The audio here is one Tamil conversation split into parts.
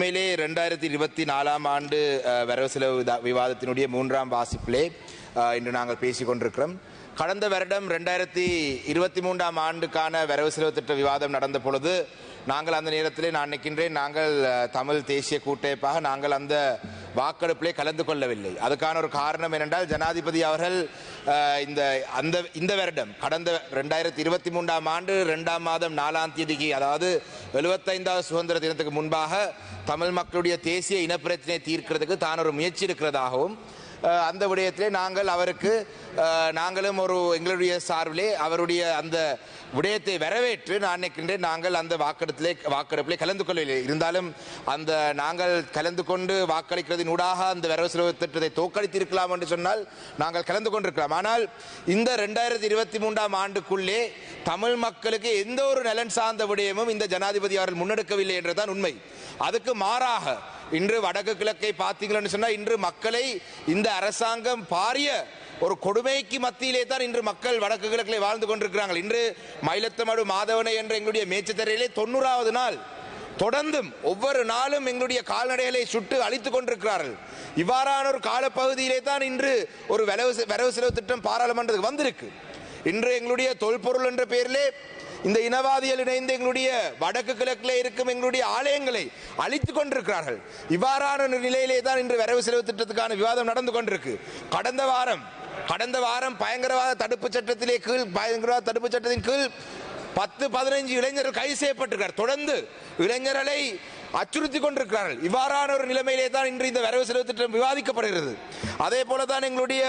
உண்மையிலே ரெண்டாயிரத்தி இருபத்தி நாலாம் ஆண்டு அஹ், வரவு செலவு விதா- விவாதத்தினுடைய மூன்றாம் வாசிப்பிலே அஹ், இன்று நாங்கள் பேசிக் கொண்டிருக்கிறோம் கடந்த வருடம் ரெண்டாயிரத்தி இருபத்தி மூன்றாம் ஆண்டுக்கான வரவு செலவு திட்ட விவாதம் நடந்த பொழுது நாங்கள் அந்த நேரத்திலே நான் நினைக்கின்றேன் நாங்கள் அஹ், தமிழ் தேசிய கூட்டமைப்பாக நாங்கள் அந்த வாக்கெடுப்பிலே கலந்து கொள்ளவில்லை அதுக்கான ஒரு காரணம் என்னென்றால் ஜனாதிபதி அவர்கள் அஹ், இந்த அந்த இந்த வருடம் கடந்த ரெண்டாயிரத்தி இருபத்தி மூன்றாம் ஆண்டு ரெண்டாம் மாதம் நாலாம் தேதிக்கு அதாவது எழுபத்தைந்தாவது சுதந்திர தினத்துக்கு முன்பாக தமிழ் மக்களுடைய தேசிய இனப்பிரச்சனையை தீர்க்கிறதுக்கு தான் ஒரு முயற்சி இருக்கிறதாகவும் அஹ், அந்த விடயத்திலே நாங்கள் அவருக்கு அஹ், நாங்களும் ஒரு எங்களுடைய சார்பிலே அவருடைய அந்த விடயத்தை வரவேற்று நான் நினைக்கின்றேன் நாங்கள் அந்த வாக்கெடுப்பிலே வாக்கெடுப்பிலே கலந்து கொள்ளவில்லை இருந்தாலும் அந்த நாங்கள் கலந்து கொண்டு வாக்களிக்கிறதின் ஊடாக அந்த வரவு செலவு திட்டத்தை தோற்கடித்திருக்கலாம் என்று சொன்னால் நாங்கள் கலந்து கொண்டிருக்கலாம் ஆனால் இந்த ரெண்டாயிரத்தி இருபத்தி மூன்றாம் ஆண்டுக்குள்ளே தமிழ் மக்களுக்கு எந்த ஒரு நலன் சார்ந்த விடயமும் இந்த ஜனாதிபதி அவர்கள் முன்னெடுக்கவில்லை என்றுதான் உண்மை அதுக்கு மாறாக இன்று வடக்கு கிழக்கை பார்த்தீங்கன்னு சொன்னா இன்று மக்களை இந்த அரசாங்கம் பாரிய ஒரு கொடுமைக்கு மத்தியிலே தான் இன்று மக்கள் வடக்கு கிழக்கிலே வாழ்ந்து கொண்டிருக்கிறார்கள் இன்று மயிலத்தமடு மாதவனை என்ற எங்களுடைய மேய்ச்சத்தரையிலே தொண்ணூறாவது நாள் தொடர்ந்தும் ஒவ்வொரு நாளும் எங்களுடைய கால்நடைகளை சுட்டு அழித்துக் கொண்டிருக்கிறார்கள் இவ்வாறான ஒரு காலப்பகுதியிலே தான் இன்று ஒரு வரவு செ- வரவு செலவு திட்டம் பாராளுமன்றத்துக்கு வந்திருக்கு இன்று எங்களுடைய தொல்பொருள் என்ற பெயரிலே இந்த இனவாதிகள் இணைந்து எங்களுடைய வடக்கு கிழக்கிலே இருக்கும் எங்களுடைய ஆலயங்களை அழித்துக் கொண்டிருக்கிறார்கள் இவ்வாறான ஒரு நிலையிலே தான் இன்று வரவு செலவு திட்டத்துக்கான விவாதம் நடந்து கொண்டிருக்கு கடந்த வாரம் கடந்த வாரம் பயங்கரவாத தடுப்பு சட்டத்திலே கீழ் பயங்கரவாத தடுப்பு சட்டத்தின் கீழ் பத்து பதினைஞ்சு இளைஞர்கள் கைது செய்யப்பட்டிருக்கிறார் தொடர்ந்து இளைஞர்களை அச்சுறுத்தி கொண்டிருக்கிறார்கள் இவ்வாறான ஒரு நிலைமையிலே தான் இன்று இந்த வரவு செலவு திட்டம் விவாதிக்கப்படுகிறது அதே போல தான் எங்களுடைய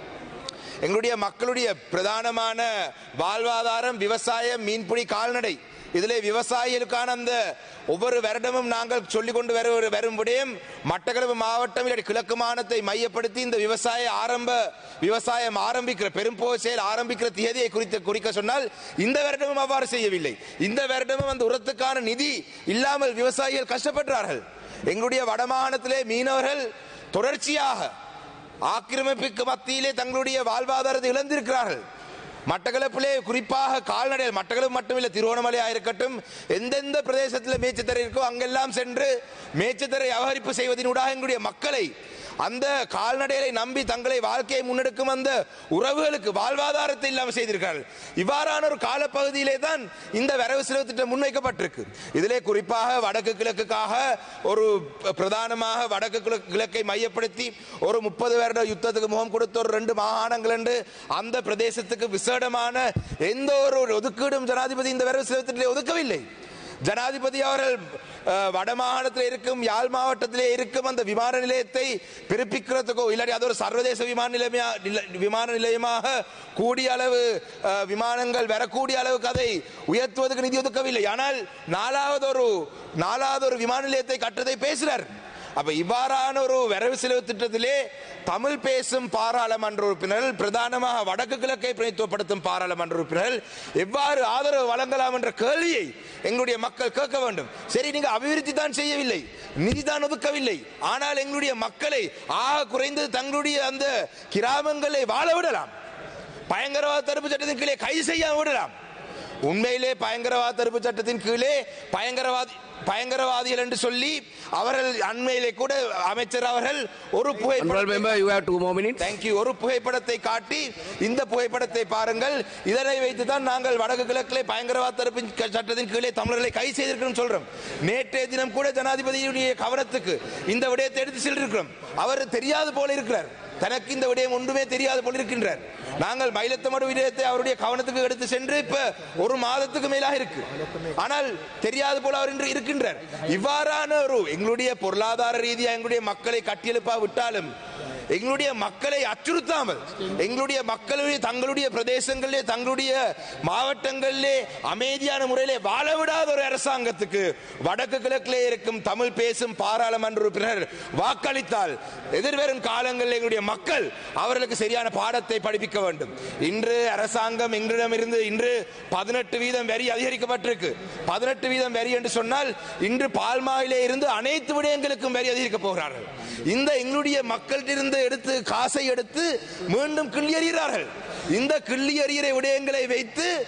எங்களுடைய மக்களுடைய பிரதானமான வாழ்வாதாரம் விவசாயம் மீன்பிடி கால்நடை இதிலே விவசாயிகளுக்கான அந்த ஒவ்வொரு வருடமும் நாங்கள் சொல்லிக் கொண்டு வர வரும் விடயம் மட்டக்களப்பு மாவட்டம் இல்லாட்டி கிழக்கு மாநிலத்தை மையப்படுத்தி இந்த விவசாய ஆரம்ப விவசாயம் ஆரம்பிக்கிற பெரும்போக செயல் ஆரம்பிக்கிற தேதியை குறித்து குறிக்க சொன்னால் இந்த வருடமும் அவ்வாறு செய்யவில்லை இந்த வருடமும் அந்த உரத்துக்கான நிதி இல்லாமல் விவசாயிகள் கஷ்டப்படுறார்கள் எங்களுடைய வடமாகாணத்திலே மீனவர்கள் தொடர்ச்சியாக ஆக்கிரமிப்புக்கு மத்தியிலே தங்களுடைய வாழ்வாதாரத்தை இழந்திருக்கிறார்கள் மட்டக்களப்பிலே குறிப்பாக கால்நடை மட்டக்களப்பு மட்டுமில்லை திருவோணமலையா இருக்கட்டும் எந்தெந்த பிரதேசத்தில் மேய்ச்சத்தரை இருக்கோ அங்கெல்லாம் சென்று மேய்ச்சத்தரை அபகரிப்பு செய்வதனூடாக எங்களுடைய மக்களை அந்த கால்நடைகளை நம்பி தங்களை வாழ்க்கையை முன்னெடுக்கும் அந்த உறவுகளுக்கு வாழ்வாதாரத்தை இல்லாமல் செய்திருக்கிறார்கள் இவ்வாறான ஒரு காலப்பகுதியிலே தான் இந்த வரவு செலவு திட்டம் முன்வைக்கப்பட்டிருக்கு இதிலே குறிப்பாக வடக்கு கிழக்குக்காக ஒரு பிரதானமாக வடக்கு கிழக்கு- கிழக்கை மையப்படுத்தி ஒரு முப்பது வருட யுத்தத்துக்கு முகம் கொடுத்த ஒரு ரெண்டு மாகாணங்கள் என்று அந்த பிரதேசத்துக்கு விசேடமான எந்த ஒரு ஒதுக்கீடும் ஜனாதிபதி இந்த வரவு செலவு திட்டத்தை ஒதுக்கவில்லை ஜனாதிபதி அவர்கள் அஹ், வடமாகாணத்தில் இருக்கும் யாழ் மாவட்டத்திலே இருக்கும் அந்த விமான நிலையத்தை பிறப்பிக்கிறதுக்கோ இல்லாட்டி அது ஒரு சர்வதேச விமான நிலையமா நில- விமான நிலையமாக கூடிய அளவு அஹ், விமானங்கள் வரக்கூடிய அளவுக்கு அதை உயர்த்துவதற்கு நிதி ஒதுக்கவில்லை ஆனால் நாலாவது ஒரு நாலாவது ஒரு விமான நிலையத்தை கட்டுறதை பேசுறார் அப்ப இவ்வாறான ஒரு வரவு செலவு திட்டத்திலே தமிழ் பேசும் பாராளுமன்ற உறுப்பினர்கள் பிரதானமாக வடக்கு கிழக்கை பிரதித்துவப்படுத்தும் பாராளுமன்ற உறுப்பினர்கள் எவ்வாறு ஆதரவு வழங்கலாம் என்ற கேள்வியை எங்களுடைய மக்கள் கேட்க வேண்டும் சரி நீங்க அபிவிருத்தி தான் செய்யவில்லை நிதி தான் ஒதுக்கவில்லை ஆனால் எங்களுடைய மக்களை ஆக குறைந்தது தங்களுடைய அந்த கிராமங்களை வாழ விடலாம் பயங்கரவாத தடுப்பு சட்டத்தின் கீழே கைது செய்ய விடலாம் உண்மையிலே பயங்கரவாத தடுப்பு சட்டத்தின் கீழே பயங்கரவாதி பயங்கரவாதிகள் என்று சொல்லி அவர்கள் அண்மையிலே கூட அமைச்சர் அவர்கள் ஒரு Honorable புகைப்படம் member, you have two more minutes. Thank you ஒரு புகைப்படத்தை காட்டி இந்த புகைப்படத்தை பாருங்கள் இதனை வைத்து தான் நாங்கள் வடக்கு கிழக்கிலே பயங்கரவாத தடுப்பு க- சட்டத்தின் கீழே தமிழர்களை கைது செய்திருக்கிறோம் சொல்றோம் நேற்றைய தினம் கூட ஜனாதிபதியுடைய கவனத்துக்கு இந்த விடயத்தை எடுத்து சென்றிருக்கிறோம் அவர் தெரியாது போல இருக்கிறார் தனக்கு இந்த விடயம் ஒன்றுமே தெரியாது போல இருக்கின்றார் நாங்கள் மயிலத்தமடு விடயத்தை அவருடைய கவனத்துக்கு எடுத்து சென்று இப்ப ஒரு மாதத்துக்கு மேலாக இருக்கு ஆனால் தெரியாது போல அவர் இன்று இருக்கின்றார் இவ்வாறான ஒரு எங்களுடைய பொருளாதார ரீதியாக எங்களுடைய மக்களை கட்டியெழுப்பா விட்டாலும் எங்களுடைய மக்களை அச்சுறுத்தாமல் எங்களுடைய மக்களுடைய தங்களுடைய பிரதேசங்களிலே தங்களுடைய மாவட்டங்களிலே அமைதியான முறையிலே வாழ விடாத ஒரு அரசாங்கத்துக்கு வடக்கு கிழக்கிலே இருக்கும் தமிழ் பேசும் பாராளுமன்ற உறுப்பினர் வாக்களித்தால் எதிர்வரும் காலங்களில் எங்களுடைய மக்கள் அவர்களுக்கு சரியான பாடத்தை படிப்பிக்க வேண்டும் இன்று அரசாங்கம் எங்களிடமிருந்து இன்று பதினெட்டு வீதம் வரி அதிகரிக்கப்பட்டிருக்கு பதினெட்டு வீதம் வரி என்று சொன்னால் இன்று பால்மாவிலே இருந்து அனைத்து விடயங்களுக்கும் வரி அதிகரிக்க போகிறார்கள் இந்த எங்களுடைய மக்களிடமிருந்து எடுத்து காசை எடுத்து மீண்டும் கிள்ளி எறிகிறார்கள் இந்த கிள்ளி எறிகிற விடயங்களை வைத்து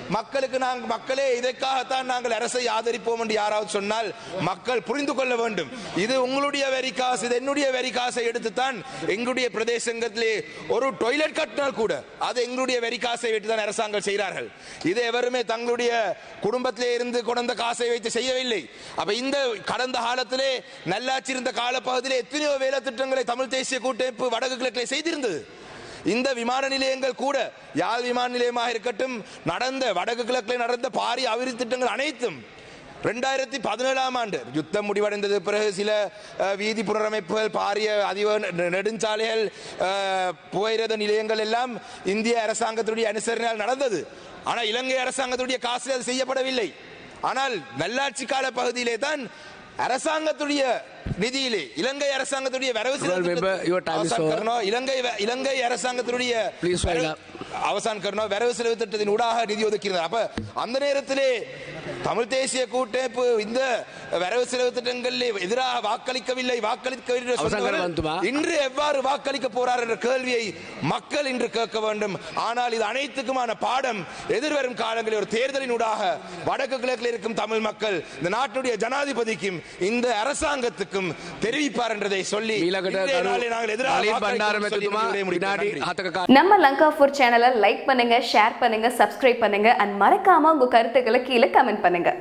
மக்களுக்கு நாங்கள் மக்களே இதற்காகத்தான் நாங்கள் அரசை ஆதரிப்போம் என்று யாராவது சொன்னால் மக்கள் புரிந்து கொள்ள வேண்டும் இது உங்களுடைய வரி காசு இது என்னுடைய வரி காசை எடுத்துத்தான் எங்களுடைய பிரதேசங்களிலே ஒரு டொய்லெட் கட்டினால் கூட அது எங்களுடைய வரி காசை வைத்து தான் அரசாங்கம் செய்கிறார்கள் இது எவருமே தங்களுடைய குடும்பத்திலே இருந்து கொண்ட காசை வைத்து செய்யவில்லை அப்ப இந்த கடந்த காலத்திலே நல்லாட்சி இருந்த காலப்பகுதியிலே எத்தனையோ வேலை திட்டங்களை தமிழ் தேசிய கூட்டமைப்பு வடக்கு கிழக்கிலே செய்திருந்தது இந்த விமான நிலையங்கள் கூட யாழ் விமான நிலையமாக இருக்கட்டும் நடந்த வடக்கு கிழக்கில் நடந்த பாரிய அபிவிருத்தி திட்டங்கள் அனைத்தும் ரெண்டாயிரத்தி பதினேழாம் ஆண்டு யுத்தம் முடிவடைந்தது பிறகு சில அஹ், வீதி புனரமைப்புகள் பாரிய அதிக நெ- நெடுஞ்சாலைகள் அஹ், புகையிரத நிலையங்கள் எல்லாம் இந்திய அரசாங்கத்துடைய அனுசரணையால் நடந்தது ஆனால் இலங்கை அரசாங்கத்துடைய காசு அது செய்யப்படவில்லை ஆனால் நல்லாட்சி கால பகுதியிலே தான் அரசாங்கத்துடைய நிதியிலே இலங்கை அரசாங்கத்துடைய வரவு செலவு Well, member, your time is அவசான் over. கர்னோ, இலங்கை வ- இலங்கை அரசாங்கத்தினுடைய Please wind வரவு- up. அவசான் கர்னோ வரவு செலவு திட்டத்தின் ஊடாக நிதி ஒதுக்கிறது அப்ப அந்த நேரத்திலே தமிழ் தேசிய கூட்டமைப்பு இந்த வரவு செலவு திட்டங்களில் எதிராக வாக்களிக்கவில்லை வாக்களிக்கவில்லை என்று அவசான் சொன்னவர் கர்னோ, இன்று எவ்வாறு வாக்களிக்க போறார் என்ற கேள்வியை மக்கள் இன்று கேட்க வேண்டும் ஆனால் இது அனைத்துக்குமான பாடம் எதிர்வரும் காலங்களில் ஒரு தேர்தலின் ஊடாக வடக்கு கிழக்கில் இருக்கும் தமிழ் மக்கள் இந்த நாட்டுடைய ஜனாதிபதிக்கும் இந்த அரசாங்கத்துக்கும் தெரிவிப்பார் என்றதை சொல்லி ඊළඟට இன்றைய ගරු நாளில் நாங்கள் எதிராக නලින් வாக்களிப்போம் බණ්ඩාර சொல்லி මැතිතුමා என்னுடைய உரையை முடிக்கிறேன். විනාඩි நன்றி. හතක நம்ம லங்கா ஃபுட் சேனலை லைக் பண்ணுங்க ஷேர் பண்ணுங்க சப்ஸ்கிரைப் பண்ணுங்க அண்ட் மறக்காம உங்க கருத்துக்களை கீழே கமெண்ட் பண்ணுங்க